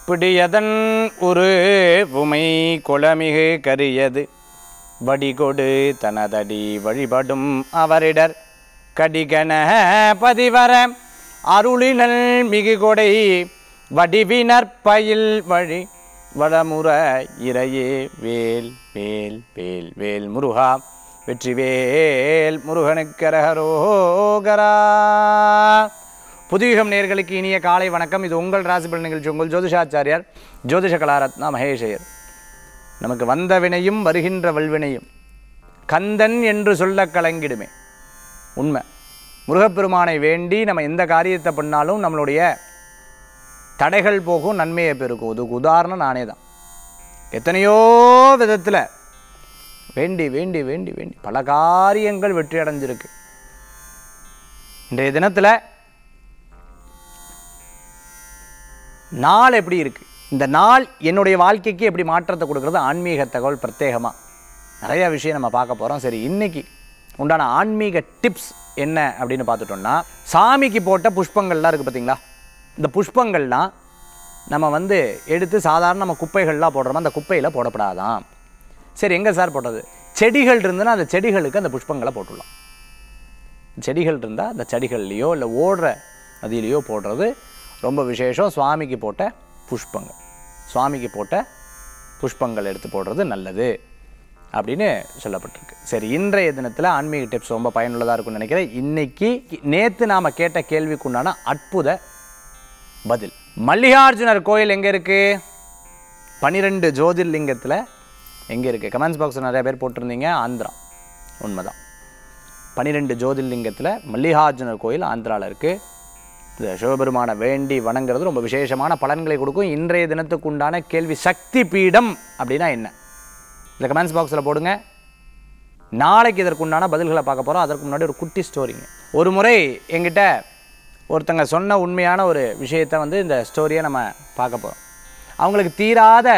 பிடியதன் ஒரு உமை குளமிகு கரியது வடிகொடு தனதடி வழிபடும் அவரிடர் கடிகன பதிவர அருளினல் மிகு கொடை வடிவினர் பயில் வழி வடமுற இறையே வேல் வேல் வேல் வேல் முருகா வெற்றிவேல் முருகனுக்கரகரோகரா புதுயுகம் நேர்களுக்கு இனிய காலை வணக்கம் இது உங்கள் ராசிபல் நிகழ்ச்சி உங்கள் ஜோதிஷாச்சாரியார் ஜோதிஷ கலாரத்னா மகேஷயர் நமக்கு வந்த வினையும் வருகின்ற வல்வினையும் கந்தன் என்று சொல்ல கலங்கிடுமே உண்மை முருகப்பெருமானை வேண்டி நம்ம எந்த காரியத்தை பண்ணாலும் நம்மளுடைய தடைகள் போகும் நன்மையை பெருக்கும் இதுக்கு உதாரணம் நானே தான் எத்தனையோ விதத்தில் வேண்டி வேண்டி வேண்டி வேண்டி பல காரியங்கள் வெற்றி அடைஞ்சிருக்கு இன்றைய தினத்தில் நாள் எப்படி இருக்கு இந்த நாள் என்னுடைய வாழ்க்கைக்கு எப்படி மாற்றத்தை கொடுக்குறது ஆன்மீக தகவல் பிரத்யேகமாக நிறைய விஷயம் நம்ம பார்க்க போகிறோம் சரி இன்னைக்கு உண்டான ஆன்மீக டிப்ஸ் என்ன அப்படின்னு பார்த்துட்டோம்னா சாமிக்கு போட்ட புஷ்பங்கள்லாம் இருக்குது பார்த்தீங்களா இந்த புஷ்பங்கள்லாம் நம்ம வந்து எடுத்து சாதாரண நம்ம குப்பைகள்லாம் போடுறோமோ அந்த குப்பையில் போடப்படாதான் சரி எங்கே சார் போட்டது செடிகள் இருந்ததுன்னா அந்த செடிகளுக்கு அந்த புஷ்பங்களை போட்டுடலாம் செடிகள் இருந்தால் அந்த செடிகள்லையோ இல்லை ஓடுற நதியிலையோ போடுறது ரொம்ப விசேஷம் சுவாமிக்கு போட்ட புஷ்பங்கள் சுவாமிக்கு போட்ட புஷ்பங்கள் எடுத்து போடுறது நல்லது அப்படின்னு சொல்லப்பட்டிருக்கு சரி இன்றைய தினத்தில் ஆன்மீக டிப்ஸ் ரொம்ப பயனுள்ளதாக இருக்கும்னு நினைக்கிறேன் இன்னைக்கு நேற்று நாம் கேட்ட கேள்விக்குண்டான அற்புத பதில் மல்லிகார்ஜுனர் கோயில் எங்கே இருக்குது பனிரெண்டு ஜோதிர்லிங்கத்தில் எங்கே இருக்குது கமெண்ட்ஸ் பாக்ஸ் நிறைய பேர் போட்டிருந்தீங்க ஆந்திரா உண்மைதான் பனிரெண்டு ஜோதிர்லிங்கத்தில் மல்லிகார்ஜுனர் கோயில் ஆந்திராவில் இருக்குது இந்த சிவபெருமானை வேண்டி வணங்குறது ரொம்ப விசேஷமான பலன்களை கொடுக்கும் இன்றைய தினத்துக்கு உண்டான கேள்வி சக்தி பீடம் அப்படின்னா என்ன இந்த கமெண்ட்ஸ் பாக்ஸில் போடுங்க நாளைக்கு இதற்குண்டான பதில்களை பார்க்க போகிறோம் அதற்கு முன்னாடி ஒரு குட்டி ஸ்டோரிங்க ஒரு முறை எங்கிட்ட ஒருத்தங்க சொன்ன உண்மையான ஒரு விஷயத்தை வந்து இந்த ஸ்டோரியை நம்ம பார்க்க போகிறோம் அவங்களுக்கு தீராத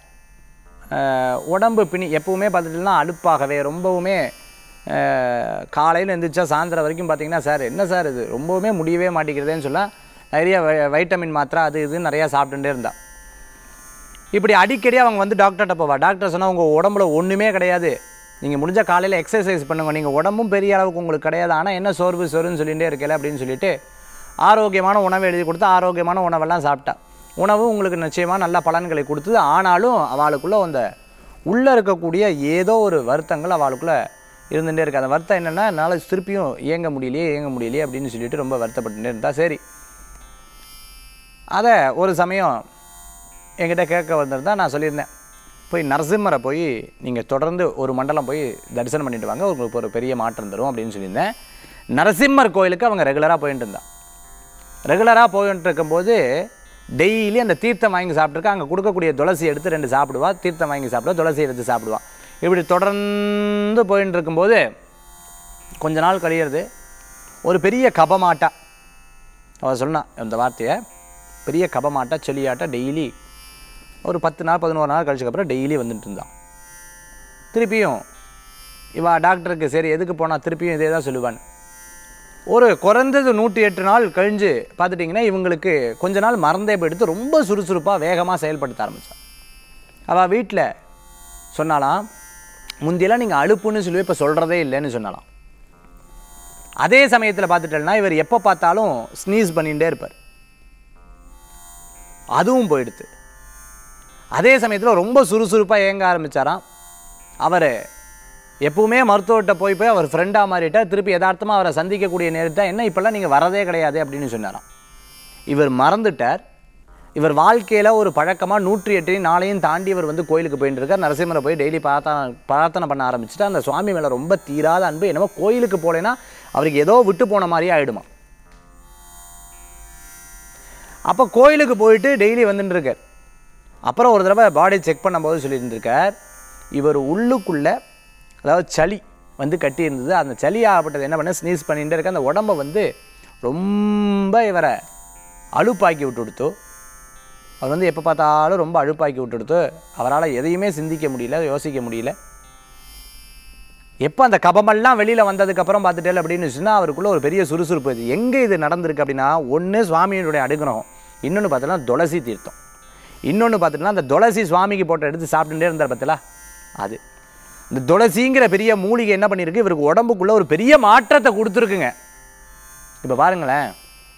அஹ், உடம்பு பிணி எப்பவுமே பார்த்துட்டுனா அலுப்பாகவே ரொம்பவுமே காலையில் எழுந்திரிச்சா சாயந்தரம் வரைக்கும் பார்த்தீங்கன்னா சார் என்ன சார் இது ரொம்பவுமே முடியவே மாட்டேங்கிறதேன்னு சொல்ல நிறைய வை- வைட்டமின் மாத்திரை அது இது நிறையா சாப்பிட்டுட்டே இருந்தா இப்படி அடிக்கடி அவங்க வந்து டாக்டர்கிட்ட போவா டாக்டர் சொன்னால் உங்கள் உடம்புல ஒன்றுமே கிடையாது நீங்கள் முடிஞ்ச காலையில் எக்ஸசைஸ் பண்ணுங்க நீங்கள் உடம்பும் பெரிய அளவுக்கு உங்களுக்கு கிடையாது ஆனால் என்ன சோர்வு சோர்வுன்னு சொல்லிகிட்டே இருக்கல அப்படின்னு சொல்லிட்டு ஆரோக்கியமான உணவு எழுதி கொடுத்து ஆரோக்கியமான உணவெல்லாம் சாப்பிட்டா உணவு உங்களுக்கு நிச்சயமாக நல்ல பலன்களை கொடுத்தது ஆனாலும் அவளுக்குள்ள அந்த உள்ளே இருக்கக்கூடிய ஏதோ ஒரு வருத்தங்கள் அவளுக்குள்ளே இருந்துகிட்டே இருக்கு அந்த வருத்தம் என்னென்னா என்னால் திருப்பியும் இயங்க முடியலையே இயங்க முடியலையே அப்படின்னு சொல்லிட்டு ரொம்ப வருத்தப்பட்டுட்டே இருந்தா சரி அதை ஒரு சமயம் என்கிட்ட கேட்க வந்திருந்தா நான் சொல்லியிருந்தேன் போய் நரசிம்மரை போய் நீங்கள் தொடர்ந்து ஒரு மண்டலம் போய் தரிசனம் பண்ணிட்டு வாங்க உங்களுக்கு ஒரு பெரிய மாற்றம் தரும் அப்படின்னு சொல்லியிருந்தேன் நரசிம்மர் கோயிலுக்கு அவங்க ரெகுலராக போயிட்டு இருந்தா ரெகுலராக போயிட்டு இருக்கும்போது டெய்லி அந்த தீர்த்தம் வாங்கி சாப்பிட்ருக்கா அங்கே கொடுக்கக்கூடிய துளசி எடுத்து ரெண்டு சாப்பிடுவா தீர்த்தம் வாங்கி சாப்பிடுவா துளசி எடுத்து சாப்பிடுவா இப்படி தொடர்ந்து போயிட்டு இருக்கும்போது கொஞ்ச நாள் கழியிறது ஒரு பெரிய கபமாட்டா அவள் சொன்னா இந்த வார்த்தையை பெரிய கபமாட்டா செளியாட்டா டெய்லி ஒரு பத்து நாள் பதினோரு நாள் கழிச்சக்கப்புறம் டெய்லி வந்துட்டு இருந்தான் திருப்பியும் இவா டாக்டருக்கு சரி எதுக்கு போனால் திருப்பியும் இதே தான் சொல்லுவான் ஒரு குறைந்தது நூற்றி எட்டு நாள் கழிஞ்சு பார்த்துட்டிங்கன்னா இவங்களுக்கு கொஞ்ச நாள் மறந்தே போயிடுத்து ரொம்ப சுறுசுறுப்பாக வேகமாக செயல்படுத்த ஆரம்பித்தான் அவள் வீட்டில் சொன்னாலாம் முந்தியெல்லாம் நீங்கள் அலுப்புன்னு சொல்லி இப்போ சொல்கிறதே இல்லைன்னு சொன்னாலாம் அதே சமயத்தில் பார்த்துட்டேன்னா இவர் எப்போ பார்த்தாலும் ஸ்னீஸ் பண்ணிகிட்டே இருப்பார் அதுவும் போயிடுத்து அதே சமயத்தில் ரொம்ப சுறுசுறுப்பாக இயங்க ஆரம்பிச்சாராம் அவர் எப்பவுமே மருத்துவர்கிட்ட போய் போய் அவர் ஃப்ரெண்டாக மாறிட்டார் திருப்பி யதார்த்தமாக அவரை சந்திக்கக்கூடிய நேரத்தை என்ன இப்போல்லாம் நீங்கள் வரதே கிடையாது அப்படின்னு சொன்னாராம் இவர் மறந்துட்டார் இவர் வாழ்க்கையில் ஒரு பழக்கமாக நூற்றி எட்டையும் நாளையும் தாண்டி இவர் வந்து கோயிலுக்கு போயிட்டு இருக்கார் நரசிம்மரை போய் டெய்லி பிரார்த்தனை பிரார்த்தனை பண்ண ஆரம்பிச்சுட்டு அந்த சுவாமி மேலே ரொம்ப தீராத அன்பு என்னமோ கோயிலுக்கு போலேன்னா அவருக்கு ஏதோ விட்டு போன மாதிரியே ஆயிடுமா அப்போ கோயிலுக்கு போயிட்டு டெய்லி வந்துட்டு இருக்கார் அப்புறம் ஒரு தடவை பாடி செக் பண்ணும்போது சொல்லியிருந்திருக்கார் இவர் உள்ளுக்குள்ள அதாவது சளி வந்து கட்டி இருந்தது அந்த சளி ஆகப்பட்டது என்ன பண்ண ஸ்னீஸ் பண்ணிகிட்டே இருக்க அந்த உடம்பை வந்து ரொம்ப இவரை அலுப்பாக்கி விட்டு கொடுத்தோ அவர் வந்து எப்போ பார்த்தாலும் ரொம்ப அழுப்பாக்கி விட்டுடுத்து அவரால் எதையுமே சிந்திக்க முடியல யோசிக்க முடியல எப்போ அந்த கபமெல்லாம் வெளியில் வந்ததுக்கப்புறம் பார்த்துட்டேன் அப்படின்னு சொன்னால் அவருக்குள்ள ஒரு பெரிய சுறுசுறுப்பு இது எங்கே இது நடந்திருக்கு அப்படின்னா ஒன்று சுவாமியினுடைய அனுகிரகம் இன்னொன்று பார்த்தோன்னா துளசி தீர்த்தம் இன்னொன்று பார்த்துட்டுனா அந்த துளசி சுவாமிக்கு போட்டு எடுத்து சாப்பிட்டுட்டே இருந்தார் பார்த்தீங்களா அது இந்த துளசிங்கிற பெரிய மூலிகை என்ன பண்ணியிருக்கு இவருக்கு உடம்புக்குள்ள ஒரு பெரிய மாற்றத்தை கொடுத்துருக்குங்க இப்போ பாருங்களேன்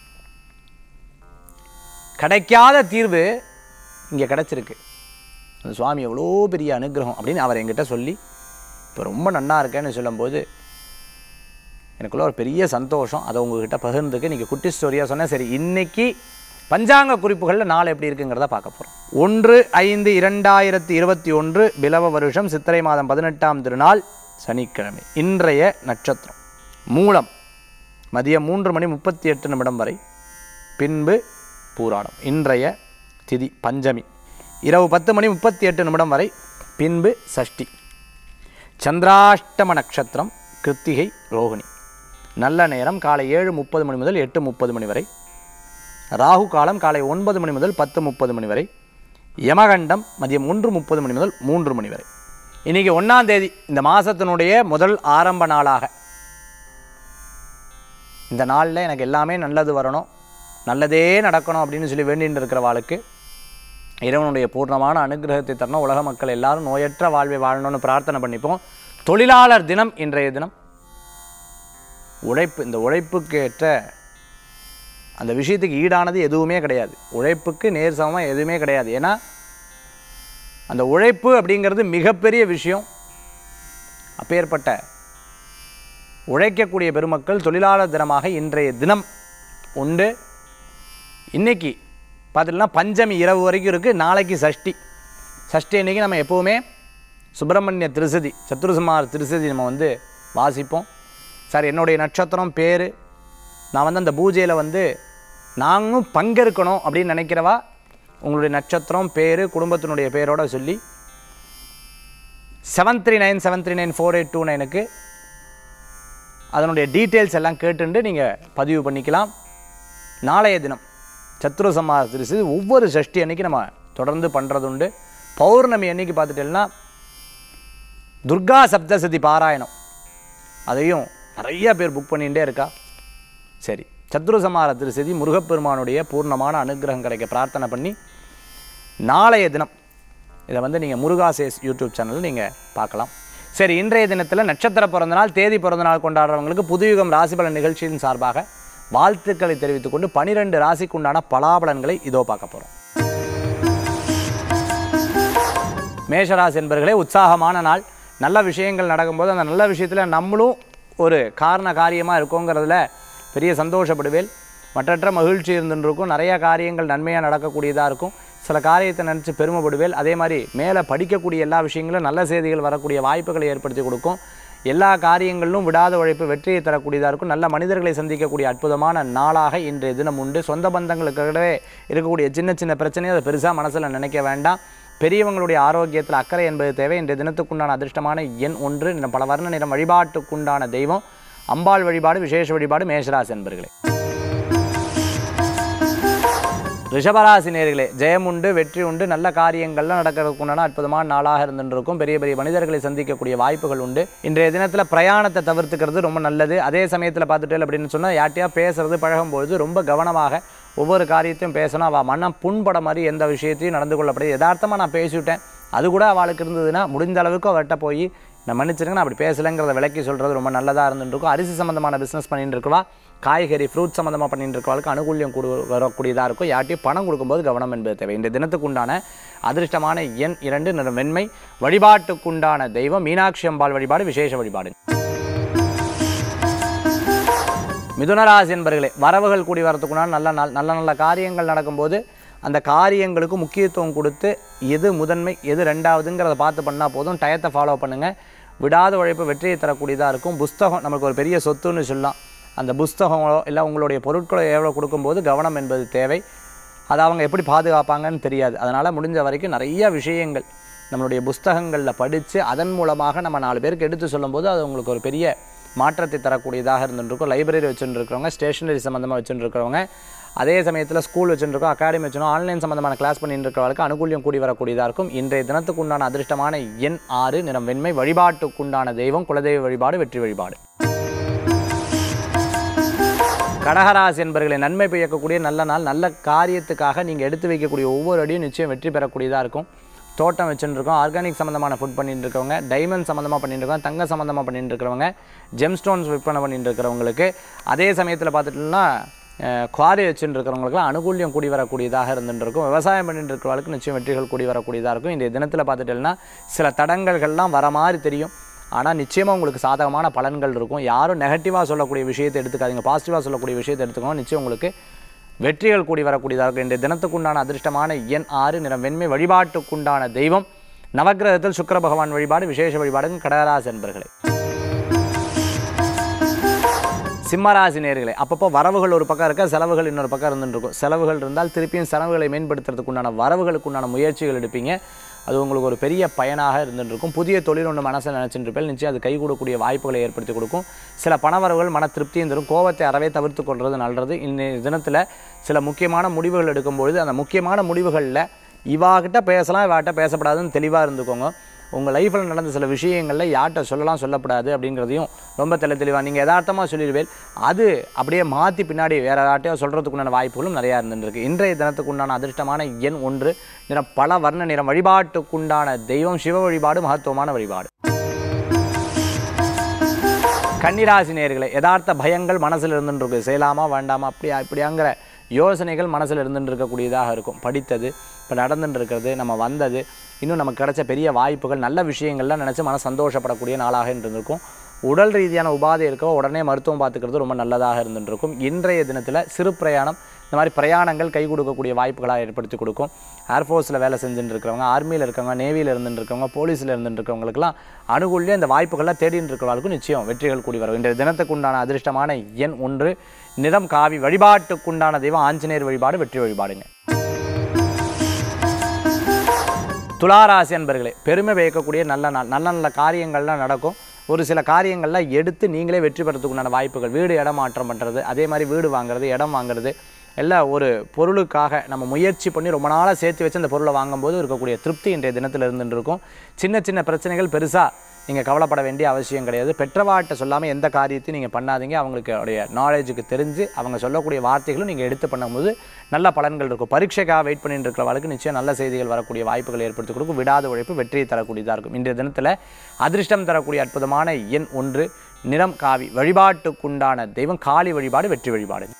கிடைக்காத தீர்வு இங்கே கிடச்சிருக்கு அந்த சுவாமி எவ்வளோ பெரிய அனுகிரகம் அப்படின்னு அவர் என்கிட்ட சொல்லி இப்போ ரொம்ப நன்னா இருக்கேன்னு சொல்லும்போது எனக்குள்ள ஒரு பெரிய சந்தோஷம் அதை உங்ககிட்ட பகிர்ந்துக்கு நீங்கள் குட்டி ஸ்டோரியாக சொன்னேன் சரி இன்னைக்கு பஞ்சாங்க குறிப்புகளில் நாள் எப்படி இருக்குங்கிறத பார்க்க போகிறோம் ஒன்று ஐந்து இரண்டாயிரத்தி இருபத்தி ஒன்று பிலவ வருஷம் சித்திரை மாதம் பதினெட்டாம் திருநாள் சனிக்கிழமை இன்றைய நட்சத்திரம் மூலம் மதியம் மூன்று மணி முப்பத்தி எட்டு நிமிடம் வரை பின்பு பூராடம் இன்றைய திதி பஞ்சமி இரவு பத்து மணி முப்பத்தி எட்டு நிமிடம் வரை பின்பு சஷ்டி சந்திராஷ்டம நட்சத்திரம் கிருத்திகை ரோகிணி நல்ல நேரம் காலை ஏழு முப்பது மணி முதல் எட்டு முப்பது மணி வரை ராகு காலம் காலை ஒன்பது மணி முதல் பத்து முப்பது மணி வரை யமகண்டம் மதியம் ஒன்று முப்பது மணி முதல் மூன்று மணி வரை இன்றைக்கி ஒன்றாம் தேதி இந்த மாதத்தினுடைய முதல் ஆரம்ப நாளாக இந்த நாளில் எனக்கு எல்லாமே நல்லது வரணும் நல்லதே நடக்கணும் அப்படின்னு சொல்லி வேண்டிட்டு இருக்கிறவாளுக்கு இறைவனுடைய பூர்ணமான அனுகிரகத்தை தரணும் உலக மக்கள் எல்லாரும் நோயற்ற வாழ்வை வாழணும்னு பிரார்த்தனை பண்ணிப்போம் தொழிலாளர் தினம் இன்றைய தினம் உழைப்பு இந்த உழைப்புக்கு ஏற்ற அந்த விஷயத்துக்கு ஈடானது எதுவுமே கிடையாது உழைப்புக்கு நேர் சமமாக எதுவுமே கிடையாது ஏன்னா அந்த உழைப்பு அப்படிங்கிறது மிகப்பெரிய விஷயம் அப்பேற்பட்ட உழைக்கக்கூடிய பெருமக்கள் தொழிலாளர் தினமாக இன்றைய தினம் உண்டு இன்னைக்கு பார்த்துட்டுனா பஞ்சமி இரவு வரைக்கும் இருக்குது நாளைக்கு சஷ்டி சஷ்டி அன்னைக்கு நம்ம எப்போவுமே சுப்பிரமணிய திருசதி சத்ருசுமார் திருசதி நம்ம வந்து வாசிப்போம் சார் என்னுடைய நட்சத்திரம் பேர் நான் வந்து அந்த பூஜையில் வந்து நாங்களும் பங்கெடுக்கணும் அப்படின்னு நினைக்கிறவா உங்களுடைய நட்சத்திரம் பேர் குடும்பத்தினுடைய பேரோட சொல்லி seven three nine seven three nine four eight two நைனுக்கு அதனுடைய டீட்டெயில்ஸ் எல்லாம் கேட்டுண்டு நீங்கள் பதிவு பண்ணிக்கலாம் நாளைய தினம் சத்ரு சமார திருசி ஒவ்வொரு சஷ்டி அன்னைக்கு நம்ம தொடர்ந்து பண்ணுறது உண்டு பௌர்ணமி அன்னைக்கு பார்த்துட்டேன்னா துர்கா சப்தசதி பாராயணம் அதையும் நிறைய பேர் புக் பண்ணிகிட்டே இருக்கா சரி சத்ரு சமார திருசதி முருகப்பெருமானுடைய பூர்ணமான அனுகிரகம் கிடைக்க பிரார்த்தனை பண்ணி நாளைய தினம் இதை வந்து நீங்கள் முருகாசேஸ் யூடியூப் சேனலில் நீங்கள் பார்க்கலாம் சரி இன்றைய தினத்தில் நட்சத்திர பிறந்தநாள் தேதி பிறந்தநாள் கொண்டாடுறவங்களுக்கு புதுயுகம் ராசிபலன் நிகழ்ச்சியின் சார்பாக வாழ்த்துக்களை தெரிவித்துக் கொண்டு பனிரெண்டு ராசிக்குண்டான பலாபலன்களை இதோ பார்க்க போகிறோம் மேஷராசி என்பர்களே உற்சாகமான நாள் நல்ல விஷயங்கள் நடக்கும்போது அந்த நல்ல விஷயத்தில் நம்மளும் ஒரு காரண காரியமாக இருக்கோங்கிறதுல பெரிய சந்தோஷப்படுவேல் மற்றற்ற மகிழ்ச்சி இருந்துருக்கும் நிறைய காரியங்கள் நன்மையாக நடக்கக்கூடியதாக இருக்கும் சில காரியத்தை நினச்சி பெருமைப்படுவேல் அதே மாதிரி மேலே படிக்கக்கூடிய எல்லா விஷயங்களும் நல்ல செய்திகள் வரக்கூடிய வாய்ப்புகளை ஏற்படுத்தி கொடுக்கும் எல்லா காரியங்களிலும் விடாத உழைப்பு வெற்றியை தரக்கூடியதாக இருக்கும் நல்ல மனிதர்களை சந்திக்கக்கூடிய அற்புதமான நாளாக இன்றைய தினம் உண்டு சொந்த பந்தங்களுக்கிடையே இருக்கக்கூடிய சின்ன சின்ன பிரச்சனையை அதை பெருசாக மனசில் நினைக்க வேண்டாம் பெரியவங்களுடைய ஆரோக்கியத்தில் அக்கறை என்பது தேவை இன்றைய தினத்துக்குண்டான அதிர்ஷ்டமான எண் ஒன்று நிறம் பல வர்ண நிறம் வழிபாட்டுக்குண்டான தெய்வம் அம்பாள் வழிபாடு விசேஷ வழிபாடு மேஷராசி என்பர்களே ரிஷபராசி நேர்களே ஜெயம் உண்டு வெற்றி உண்டு நல்ல காரியங்கள்லாம் நடக்கிறதுக்குண்டான அற்புதமான நாளாக இருந்துருக்கும் பெரிய பெரிய மனிதர்களை சந்திக்கக்கூடிய வாய்ப்புகள் உண்டு இன்றைய தினத்தில் பிரயாணத்தை தவிர்த்துக்கிறது ரொம்ப நல்லது அதே சமயத்தில் பார்த்துட்டு அப்படின்னு சொன்னால் யார்ட்டையா பேசுறது பழகும்பொழுது ரொம்ப கவனமாக ஒவ்வொரு காரியத்தையும் பேசணும் அவள் மனம் புண்பட மாதிரி எந்த விஷயத்தையும் நடந்து கொள்ளப்படுது யதார்த்தமாக நான் பேசிவிட்டேன் அது கூட அவளுக்கு இருந்ததுன்னா முடிந்த அளவுக்கு அவர்கிட்ட போய் நான் மன்னிச்சிருங்க நான் அப்படி பேசலைங்கிறத விளக்கி சொல்கிறது ரொம்ப நல்லதாக இருந்துருக்கும் அரிசி சம்மந்தமான பிஸ்னஸ் பண்ணிட்டு இருக்கவா காய்கறி ஃப்ரூட் சம்மந்தமாக பண்ணிட்டு இருக்கவளுக்கு அனுகூல்யம் கொடு வரக்கூடியதாக இருக்கும் யார்ட்டையும் பணம் கொடுக்கும்போது கவனம் என்பது தேவை இந்த தினத்துக்குண்டான அதிர்ஷ்டமான எண் இரண்டு நிற வெண்மை வழிபாட்டுக்குண்டான தெய்வம் மீனாட்சி அம்பாள் வழிபாடு விசேஷ வழிபாடு மிதுனராசி என்பர்களே வரவுகள் கூடி வரத்துக்குண்டான நல்ல நாள் நல்ல நல்ல காரியங்கள் நடக்கும்போது அந்த காரியங்களுக்கு முக்கியத்துவம் கொடுத்து எது முதன்மை எது ரெண்டாவதுங்கிறத பார்த்து பண்ணால் போதும் டயத்தை ஃபாலோ பண்ணுங்கள் விடாத உழைப்பு வெற்றியை தரக்கூடியதாக இருக்கும் புஸ்தகம் நமக்கு ஒரு பெரிய சொத்துன்னு சொல்லலாம் அந்த புஸ்தகங்களோ இல்லை உங்களுடைய பொருட்களோ எவ்வளோ கொடுக்கும்போது கவனம் என்பது தேவை அதை அவங்க எப்படி பாதுகாப்பாங்கன்னு தெரியாது அதனால் முடிஞ்ச வரைக்கும் நிறைய விஷயங்கள் நம்மளுடைய புஸ்தகங்களில் படித்து அதன் மூலமாக நம்ம நாலு பேருக்கு எடுத்து சொல்லும்போது அது உங்களுக்கு ஒரு பெரிய மாற்றத்தை தரக்கூடியதாக இருந்துருக்கும் லைப்ரரி வச்சுருக்கிறவங்க ஸ்டேஷனரி சம்மந்தமாக வச்சுருக்கிறவங்க அதே சமயத்தில் ஸ்கூல் வச்சுருக்கோம் அகாடமி வச்சுருக்கோம் ஆன்லைன் சம்மந்தமான கிளாஸ் பண்ணிட்டு இருக்கிறவங்களுக்கு அனுகூல்யம் கூடி வரக்கூடியதாக இருக்கும் இன்றைய தினத்துக்கு உண்டான அதிர்ஷ்டமான எண் ஆறு நிறம் வெண்மை வழிபாட்டுக்குண்டான தெய்வம் குலதெய்வ வழிபாடு வெற்றி வழிபாடு கடகராசி என்பர்களை நன்மை பயக்கக்கூடிய நல்ல நாள் நல்ல காரியத்துக்காக நீங்கள் எடுத்து வைக்கக்கூடிய ஒவ்வொரு அடியும் நிச்சயம் வெற்றி பெறக்கூடியதாக இருக்கும் தோட்டம் வச்சுட்டு இருக்கோம் ஆர்கானிக் சம்மந்தமான ஃபுட் பண்ணிட்டு இருக்கவங்க டைமண்ட் சம்மந்தமாக பண்ணிட்டு இருக்கவங்க தங்க சம்மந்தமாக பண்ணிட்டு இருக்கிறவங்க ஜெம் ஸ்டோன்ஸ் விற்பனை பண்ணிட்டு இருக்கிறவங்களுக்கு அதே சமயத்தில் பார்த்துட்டோம்னா குவாரி வச்சுட்டு இருக்கிறவங்களுக்குலாம் அனுகூல்யம் கூடி வரக்கூடியதாக இருந்துட்டு இருக்கும் விவசாயம் பண்ணிட்டு இருக்கிறவங்களுக்கு நிச்சயம் வெற்றிகள் கூடி வரக்கூடியதாக இருக்கும் இந்த தினத்தில் பார்த்துட்டோம்னா சில தடங்கல்கள்லாம் வர மாதிரி தெரியும் ஆனால் நிச்சயமாக உங்களுக்கு சாதகமான பலன்கள் இருக்கும் யாரும் நெகட்டிவாக சொல்லக்கூடிய விஷயத்தை எடுத்துக்காதீங்க பாசிட்டிவாக சொல்லக்கூடிய விஷயத்தை எடுத்துக்கோங்க நிச்சயம் உங்களுக்கு வெற்றிகள் கூடி வரக்கூடியதாக இருக்கும் இன்றைய தினத்துக்குண்டான அதிர்ஷ்டமான எண் ஆறு நிறம் வெண்மை வழிபாட்டுக்குண்டான தெய்வம் நவக்கிரகத்தில் சுக்கிர பகவான் வழிபாடு விசேஷ வழிபாடுங்க கடகராசி என்பர்களே சிம்மராசி நேர்களே அப்பப்போ வரவுகள் ஒரு பக்கம் இருக்க செலவுகள் இன்னொரு பக்கம் இருந்துட்டு இருக்கும் செலவுகள் இருந்தால் திருப்பியும் செலவுகளை மேம்படுத்துறதுக்கு உண்டான வரவுகளுக்கு முயற்சிகள் எடுப்பீங்க அது உங்களுக்கு ஒரு பெரிய பயனாக இருந்துட்டு இருக்கும் புதிய தொழில் ஒன்று மனசில் நினச்சிட்டு இருப்பேன் நிச்சயம் அது கை கூடக்கூடிய வாய்ப்புகளை ஏற்படுத்தி கொடுக்கும் சில பணவரவுகள் மன திருப்தியும் தரும் கோபத்தை அறவே தவிர்த்து கொள்வது நல்லது இந்த தினத்தில் சில முக்கியமான முடிவுகள் எடுக்கும்பொழுது அந்த முக்கியமான முடிவுகளில் இவாகிட்ட பேசலாம் இவாகிட்ட பேசப்படாதுன்னு தெளிவாக இருந்துக்கோங்க உங்கள் லைஃப்பில் நடந்த சில விஷயங்களில் யார்கிட்ட சொல்லலாம் சொல்லப்படாது அப்படிங்கிறதையும் ரொம்ப தெளி தெளிவாக நீங்கள் யதார்த்தமாக சொல்லிடுவேன் அது அப்படியே மாற்றி பின்னாடி வேறு யார்ட்டையோ சொல்கிறதுக்குண்டான வாய்ப்புகளும் நிறையா இருந்துருக்கு இன்றைய தினத்துக்கு உண்டான அதிர்ஷ்டமான எண் ஒன்று நிறம் பல வர்ண நிறம் வழிபாட்டுக்குண்டான தெய்வம் சிவ வழிபாடு மகத்துவமான வழிபாடு கன்னிராசி நேர்களை யதார்த்த பயங்கள் மனசில் இருந்துட்டு இருக்கு செய்யலாமா வேண்டாமா அப்படியா இப்படியாங்கிற யோசனைகள் மனசில் இருந்துட்டு இருக்கக்கூடியதாக இருக்கும் படித்தது இப்போ நடந்துட்டு இருக்கிறது நம்ம வந்தது இன்னும் நமக்கு கிடைச்ச பெரிய வாய்ப்புகள் நல்ல விஷயங்கள்லாம் நினச்சி மன சந்தோஷப்படக்கூடிய நாளாக இருந்திருக்கும் உடல் ரீதியான உபாதை இருக்கோ உடனே மருத்துவம் பார்த்துக்கிறது ரொம்ப நல்லதாக இருந்துட்டு இருக்கும் இன்றைய தினத்தில் சிறு பிரயாணம் இந்த மாதிரி பிரயாணங்கள் கை கொடுக்கக்கூடிய வாய்ப்புகளாக ஏற்படுத்தி கொடுக்கும் ஏர்ஃபோர்ஸில் வேலை செஞ்சுட்டு இருக்கிறவங்க ஆர்மியில் இருக்கவங்க நேவியில் இருந்துட்டு இருக்கவங்க போலீஸில் இருந்துட்டு இருக்கவங்களுக்குலாம் அனுகூல்யம் இந்த வாய்ப்புகள்லாம் தேடிட்டு இருக்கிறவங்களுக்கும் நிச்சயம் வெற்றிகள் கூடி வரும் இன்றைய தினத்துக்கு உண்டான அதிர்ஷ்டமான எண் ஒன்று நிறம் காவி வழிபாட்டுக்குண்டான தெய்வம் ஆஞ்சநேயர் வழிபாடு வெற்றி வழிபாடுங்க துளாராசி அன்பர்களே பெருமை வைக்கக்கூடிய நல்ல நாள் நல்ல நல்ல காரியங்கள்லாம் நடக்கும் ஒரு சில காரியங்கள்லாம் எடுத்து நீங்களே வெற்றி பெறத்துக்கு உண்டான வாய்ப்புகள் வீடு இடம் மாற்றம் பண்ணுறது அதே மாதிரி வீடு வாங்குறது இடம் வாங்குறது எல்லாம் ஒரு பொருளுக்காக நம்ம முயற்சி பண்ணி ரொம்ப நாளாக சேர்த்து வச்சு அந்த பொருளை வாங்கும்போது இருக்கக்கூடிய திருப்தி இன்றைய தினத்தில் இருந்துட்டு இருக்கும் சின்ன சின்ன பிரச்சனைகள் பெருசாக நீங்கள் கவலைப்பட வேண்டிய அவசியம் கிடையாது பெற்றவாட்ட சொல்லாமல் எந்த காரியத்தையும் நீங்கள் பண்ணாதீங்க அவங்களுக்கு உடைய நாலேஜுக்கு தெரிஞ்சு அவங்க சொல்லக்கூடிய வார்த்தைகளும் நீங்கள் எடுத்து பண்ணும்போது நல்ல பலன்கள் இருக்கும் பரீட்சைக்காக வெயிட் பண்ணிட்டு இருக்கிறவங்களுக்கு நிச்சயம் நல்ல செய்திகள் வரக்கூடிய வாய்ப்புகள் ஏற்படுத்தி கொடுக்கும் விடாத உழைப்பு வெற்றியை தரக்கூடியதாக இருக்கும் இன்றைய தினத்தில் அதிர்ஷ்டம் தரக்கூடிய அற்புதமான எண் ஒன்று நிறம் காவி வழிபாட்டுக்குண்டான தெய்வம் காளி வழிபாடு வெற்றி வழிபாடு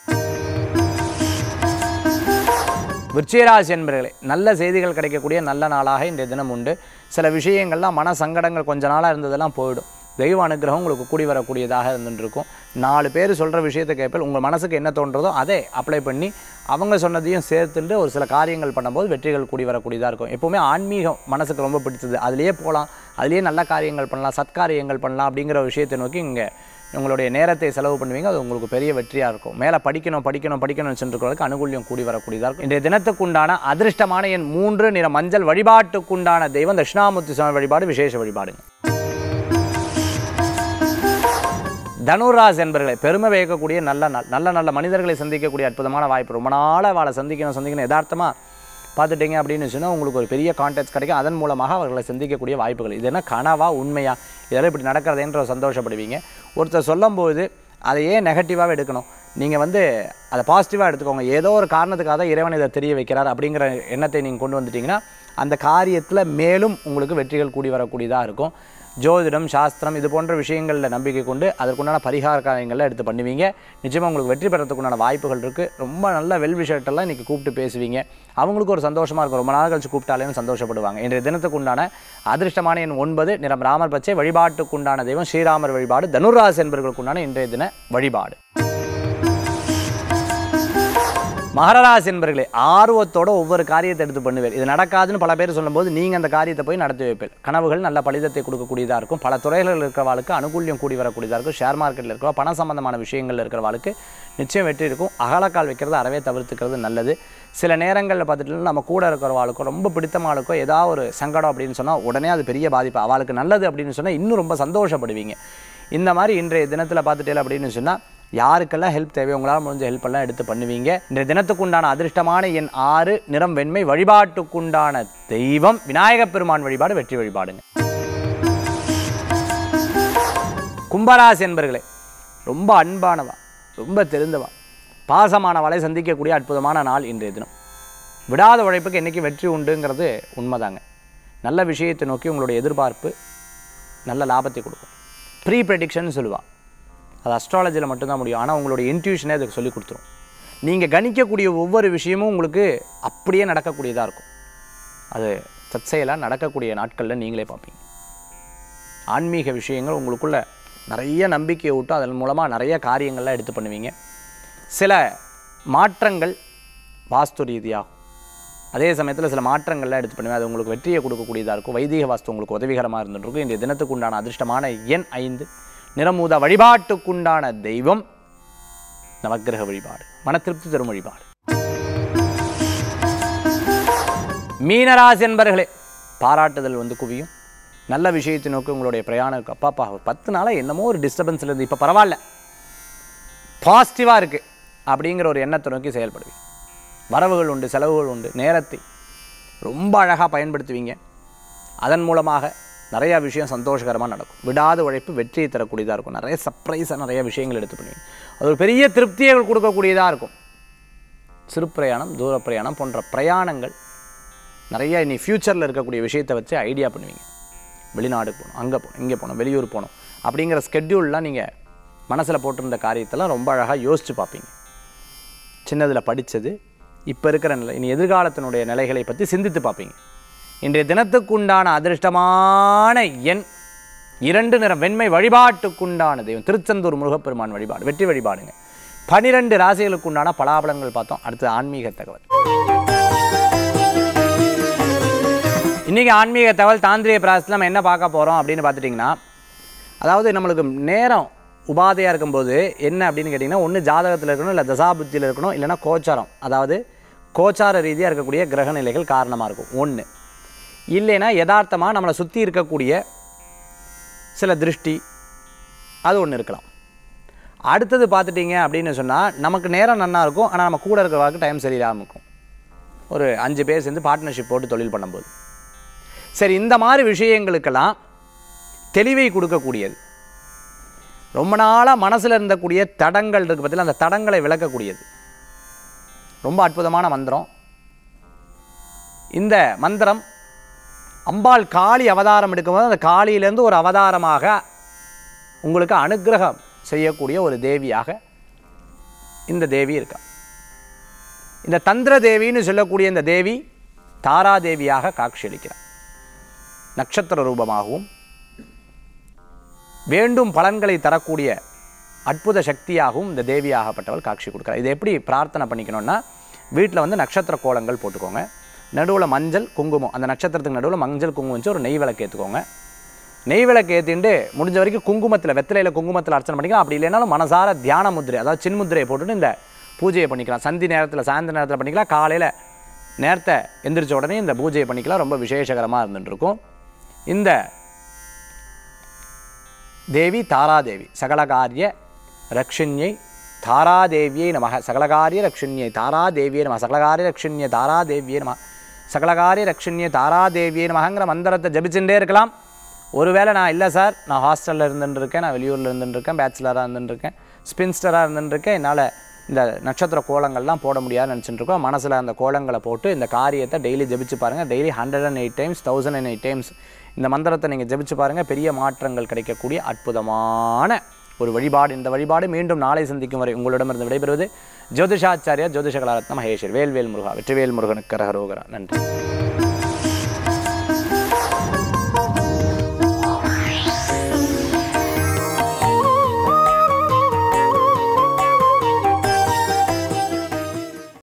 விருச்சிகராசி என்பர்களே நல்ல செய்திகள் கிடைக்கக்கூடிய நல்ல நாளாக இன்றைய தினம் உண்டு சில விஷயங்கள்லாம் மன சங்கடங்கள் கொஞ்ச நாளாக இருந்ததெல்லாம் போயிடும் தெய்வ அனுகிரகம் உங்களுக்கு கூடி வரக்கூடியதாக இருந்துட்டு இருக்கும் நாலு பேர் சொல்கிற விஷயத்தை கேட்பேன் உங்கள் மனசுக்கு என்ன தோன்றதோ அதை அப்ளை பண்ணி அவங்க சொன்னதையும் சேர்த்துட்டு ஒரு சில காரியங்கள் பண்ணும்போது வெற்றிகள் கூடி வரக்கூடியதாக இருக்கும் எப்போவுமே ஆன்மீகம் மனசுக்கு ரொம்ப பிடிச்சது அதுலேயே போகலாம் அதுலேயே நல்ல காரியங்கள் பண்ணலாம் சத்காரியங்கள் பண்ணலாம் அப்படிங்கிற ஒரு விஷயத்தை நோக்கி இங்கே உங்களுடைய நேரத்தை செலவு பண்ணுவீங்க அது உங்களுக்கு பெரிய வெற்றியாக இருக்கும் மேலே படிக்கணும் படிக்கணும் படிக்கணும்னு சென்றிருக்கிறதுக்கு அனுகூல்யம் கூடி வரக்கூடியதாக இருக்கும் இன்றைய தினத்துக்குண்டான அதிர்ஷ்டமான எண் மூன்று நிற மஞ்சள் வழிபாட்டுக்குண்டான தெய்வம் தட்சிணாமூர்த்தி சுவாமி வழிபாடு விசேஷ வழிபாடுங்க தனுராஸ் என்பர்களை பெருமை வைக்கக்கூடிய நல்ல நாள் நல்ல நல்ல மனிதர்களை சந்திக்கக்கூடிய அற்புதமான வாய்ப்பு ரொம்ப நாளாக அவளை சந்திக்கணும் சந்திக்கணும் யதார்த்தமாக பார்த்துட்டீங்க அப்படின்னு சொன்னால் உங்களுக்கு ஒரு பெரிய கான்டாக்ட்ஸ் கிடைக்கும் அதன் மூலமாக அவர்களை சந்திக்கக்கூடிய வாய்ப்புகள் இது என்ன கனவா உண்மையா இதெல்லாம் இப்படி நடக்கிறதேன்ற சந்தோஷப்படுவீங்க ஒருத்தர் சொல்லும்போது அதை ஏன் நெகட்டிவாகவே எடுக்கணும் நீங்கள் வந்து அதை பாசிட்டிவாக எடுத்துக்கோங்க ஏதோ ஒரு காரணத்துக்காக தான் இறைவன் இதை தெரிய வைக்கிறார் அப்படிங்கிற எண்ணத்தை நீங்கள் கொண்டு வந்துட்டீங்கன்னா அந்த காரியத்தில் மேலும் உங்களுக்கு வெற்றிகள் கூடி வரக்கூடியதாக இருக்கும் ஜோதிடம் சாஸ்திரம் இது போன்ற விஷயங்களில் நம்பிக்கை கொண்டு அதற்குண்டான பரிகார காரியங்களை எடுத்து பண்ணுவீங்க நிச்சயமாக உங்களுக்கு வெற்றி பெறத்துக்குண்டான வாய்ப்புகள் இருக்குது ரொம்ப நல்ல வெல் விஷயத்தெல்லாம் இன்றைக்கி கூப்பிட்டு பேசுவீங்க அவங்களுக்கு ஒரு சந்தோஷமாக இருக்கும் ரொம்ப நாள் கழிச்சு கூப்பிட்டாலேன்னு சந்தோஷப்படுவாங்க இன்றைய தினத்துக்கு உண்டான அதிர்ஷ்டமான எண் ஒன்பது நிறம் ராமர் பச்சை வழிபாட்டுக்குண்டான தெய்வம் ஸ்ரீராமர் வழிபாடு தனுராஸ் என்பவர்களுக்குண்டான இன்றைய தின வழிபாடு மகரராசி என்பர்களே ஆர்வத்தோட ஒவ்வொரு காரியத்தை எடுத்து பண்ணுவேன் இது நடக்காதுன்னு பல பேர் சொல்லும்போது நீங்கள் அந்த காரியத்தை போய் நடத்தி வைப்பேன் கனவுகள் நல்ல பலிதத்தை கொடுக்கக்கூடியதாக இருக்கும் பல துறைகளில் இருக்கிறவாளுக்கு அனுகூல்யம் கூடி வரக்கூடியதாக இருக்கும் ஷேர் மார்க்கெட்டில் இருக்கிற பண சம்பந்தமான விஷயங்களில் இருக்கிறவாளுக்கு நிச்சயம் வெற்றி இருக்கும் அகலக்கால் வைக்கிறது அறவே தவிர்த்துக்கிறது நல்லது சில நேரங்களில் பார்த்துட்டு நம்ம கூட இருக்கிறவாளுக்கோ ரொம்ப பிடித்தமாளுக்கோ ஏதாவது ஒரு சங்கடம் அப்படின்னு சொன்னால் உடனே அது பெரிய பாதிப்பு அவளுக்கு நல்லது அப்படின்னு சொன்னால் இன்னும் ரொம்ப சந்தோஷப்படுவீங்க இந்த மாதிரி இன்றைய தினத்தில் பார்த்துட்டே அப்படின்னு சொன்னால் யாருக்கெல்லாம் ஹெல்ப் தேவை உங்களால் முடிஞ்ச ஹெல்ப் எல்லாம் எடுத்து பண்ணுவீங்க இந்த தினத்துக்கு உண்டான அதிர்ஷ்டமான எண் ஆறு நிறம் வெண்மை வழிபாட்டுக்குண்டான தெய்வம் விநாயகப் பெருமான் வழிபாடு வெற்றி வழிபாடுங்க கும்பராசி என்பர்களே ரொம்ப அன்பானவா ரொம்ப தெரிந்தவா பாசமானவளை சந்திக்கக்கூடிய அற்புதமான நாள் இன்றைய தினம் விடாத உழைப்புக்கு என்றைக்கு வெற்றி உண்டுங்கிறது உண்மைதாங்க நல்ல விஷயத்தை நோக்கி உங்களுடைய எதிர்பார்ப்பு நல்ல லாபத்தை கொடுக்கும் ப்ரீ ப்ரெடிக்ஷன் சொல்லுவாள் அது அஸ்ட்ராலஜியில் மட்டும்தான் முடியும் ஆனால் உங்களுடைய இன்ட்யூஷனே அதுக்கு சொல்லி கொடுத்துரும் நீங்கள் கணிக்கக்கூடிய ஒவ்வொரு விஷயமும் உங்களுக்கு அப்படியே நடக்கக்கூடியதாக இருக்கும் அது தற்செயலாக நடக்கக்கூடிய நாட்களில் நீங்களே பார்ப்பீங்க ஆன்மீக விஷயங்கள் உங்களுக்குள்ள நிறைய நம்பிக்கையை விட்டு அதன் மூலமாக நிறைய காரியங்கள்லாம் எடுத்து பண்ணுவீங்க சில மாற்றங்கள் வாஸ்து ரீதியாகும் அதே சமயத்தில் சில மாற்றங்கள்லாம் எடுத்து பண்ணுவேன் அது உங்களுக்கு வெற்றியை கொடுக்கக்கூடியதாக இருக்கும் வைதிக வாஸ்து உங்களுக்கு உதவிகரமாக இருந்துருக்கும் இன்றைய தினத்துக்கு உண்டான அதிர்ஷ்டமான எண் ஐந்து நிறமூத வழிபாட்டுக்குண்டான தெய்வம் நவக்கிரக வழிபாடு மன திருப்தி தரும் வழிபாடு மீனராசி என்பர்களே பாராட்டுதல் வந்து குவியும் நல்ல விஷயத்தை நோக்கி உங்களுடைய பிரயாணம் இருக்கு அப்பாப்பா ஒரு பத்து நாளாக என்னமோ ஒரு டிஸ்டர்பன்ஸில் இருந்து இப்போ பரவாயில்ல பாசிட்டிவாக இருக்குது அப்படிங்கிற ஒரு எண்ணத்தை நோக்கி செயல்படுவீங்க வரவுகள் உண்டு செலவுகள் உண்டு நேரத்தை ரொம்ப அழகாக பயன்படுத்துவீங்க அதன் மூலமாக நிறையா விஷயம் சந்தோஷகரமாக நடக்கும் விடாத உழைப்பு வெற்றியை தரக்கூடியதாக இருக்கும் நிறைய சர்ப்ரைஸாக நிறைய விஷயங்கள் எடுத்து பண்ணுவீங்க அது ஒரு பெரிய திருப்தியை கொடுக்கக்கூடியதாக இருக்கும் சிறு பிரயாணம் தூர பிரயாணம் போன்ற பிரயாணங்கள் நிறைய இனி ஃப்யூச்சரில் இருக்கக்கூடிய விஷயத்தை வச்சு ஐடியா பண்ணுவீங்க வெளிநாடுக்கு போகணும் அங்கே போகணும் இங்கே போகணும் வெளியூர் போகணும் அப்படிங்கிற ஸ்கெட்யூல்லாம் நீங்கள் மனசில் போட்டிருந்த காரியத்தெல்லாம் ரொம்ப அழகாக யோசித்து பார்ப்பீங்க சின்னதில் படித்தது இப்போ இருக்கிற நிலை இனி எதிர்காலத்தினுடைய நிலைகளை பற்றி சிந்தித்து பார்ப்பீங்க இன்றைய தினத்துக்குண்டான அதிர்ஷ்டமான எண் இரண்டு நிறம் வெண்மை வழிபாட்டுக்குண்டான தெய்வம் திருச்செந்தூர் முருகப்பெருமான் வழிபாடு வெற்றி வழிபாடுங்க பனிரெண்டு ராசிகளுக்குண்டான பலாபலங்கள் பார்த்தோம் அடுத்து ஆன்மீக தகவல் இன்றைக்கி ஆன்மீக தகவல் தாந்திரிய பிராசத்தில் நம்ம என்ன பார்க்க போகிறோம் அப்படின்னு பார்த்துட்டிங்கன்னா அதாவது நம்மளுக்கு நேரம் உபாதையாக இருக்கும்போது என்ன அப்படின்னு கேட்டிங்கன்னா ஒன்று ஜாதகத்தில் இருக்கணும் இல்லை தசாபுத்தியில் இருக்கணும் இல்லைன்னா கோச்சாரம் அதாவது கோச்சார ரீதியாக இருக்கக்கூடிய கிரக நிலைகள் காரணமாக இருக்கும் ஒன்று இல்லைன்னா யதார்த்தமாக நம்மளை சுற்றி இருக்கக்கூடிய சில திருஷ்டி அது ஒன்று இருக்கலாம் அடுத்தது பார்த்துட்டிங்க அப்படின்னு சொன்னால் நமக்கு நேரம் நன்னா இருக்கும் ஆனால் நம்ம கூட இருக்கிறவங்களுக்கு டைம் சரியில்லாமல் இருக்கும் ஒரு அஞ்சு பேர் சேர்ந்து பார்ட்னர்ஷிப் போட்டு தொழில் பண்ணும்போது சரி இந்த மாதிரி விஷயங்களுக்கெல்லாம் தெளிவை கொடுக்கக்கூடியது ரொம்ப நாளாக மனசில் இருந்தக்கூடிய தடங்கள் இருக்குது பற்றில அந்த தடங்களை விளக்கக்கூடியது ரொம்ப அற்புதமான மந்திரம் இந்த மந்திரம் அம்பாள் காளி அவதாரம் எடுக்கும்போது அந்த காளியிலேருந்து ஒரு அவதாரமாக உங்களுக்கு அனுக்கிரகம் செய்யக்கூடிய ஒரு தேவியாக இந்த தேவி இருக்கா இந்த தந்திர தேவின்னு சொல்லக்கூடிய இந்த தேவி தாராதேவியாக காட்சியளிக்கிறார் நட்சத்திர ரூபமாகவும் வேண்டும் பலன்களை தரக்கூடிய அற்புத சக்தியாகவும் இந்த தேவியாகப்பட்டவள் காட்சி கொடுக்குறார் இதை எப்படி பிரார்த்தனை பண்ணிக்கணும்னா வீட்டில் வந்து நட்சத்திர கோலங்கள் போட்டுக்கோங்க நடுவில் மஞ்சள் குங்குமம் அந்த நட்சத்திரத்துக்கு நடுவில் மஞ்சள் குங்குமம் வச்சு ஒரு நெய் விளக்கு ஏற்றுக்கோங்க நெய் விளக்கு ஏற்றிட்டு முடிஞ்ச வரைக்கும் குங்குமத்தில் வெத்தலையில் குங்குமத்தில் அர்ச்சனை பண்ணிக்கலாம் அப்படி இல்லைனாலும் மனசார தியான முத்திரை அதாவது சின்முத்திரையை போட்டுட்டு இந்த பூஜையை பண்ணிக்கலாம் சந்தி நேரத்தில் சாயந்தர நேரத்தில் பண்ணிக்கலாம் காலையில் நேரத்தை எந்திரிச்ச உடனே இந்த பூஜையை பண்ணிக்கலாம் ரொம்ப விசேஷகரமாக இருந்துட்டு இருக்கும் இந்த தேவி தாராதேவி சகலகாரிய ரக்ஷிண்யை தாராதேவியை நமக சகலகாரிய ரக்ஷிண்யை தாராதேவியை நம சகலகாரிய ரக்ஷிண்ய தாராதேவியை நம சகலகாரிய ரக்ஷிண்ய தாராதேவியை நமகங்கிற மந்திரத்தை ஜபிச்சுட்டே இருக்கலாம் ஒருவேளை நான் இல்லை சார் நான் ஹாஸ்டலில் இருந்துட்டு இருக்கேன் நான் வெளியூரில் இருந்துட்டு இருக்கேன் பேச்சுலராக இருந்துட்டு இருக்கேன் ஸ்பின்ஸ்டராக இருந்துட்டு இருக்கேன் என்னால் இந்த நட்சத்திர கோலங்கள்லாம் போட முடியாதுன்னு நினச்சிட்டு இருக்கோம் மனசில் அந்த கோலங்களை போட்டு இந்த காரியத்தை டெய்லி ஜெபிச்சு பாருங்கள் daily hundred and eight times thousand and eight times இந்த மந்திரத்தை நீங்கள் ஜெபிச்சு பாருங்கள் பெரிய மாற்றங்கள் கிடைக்கக்கூடிய அற்புதமான ஒரு வழிபாடு இந்த வழிபாடு மீண்டும் நாளை சந்திக்கும் வரை உங்களிடமிருந்து விடைபெறுவது ஜோதிஷாச்சாரியா ஜோதிஷ கலாரத்ன மகேஸ்வர் வேல்வேல் முருகா வெற்றிவேல் முருகனுக்கு கரகரோகரா நன்றி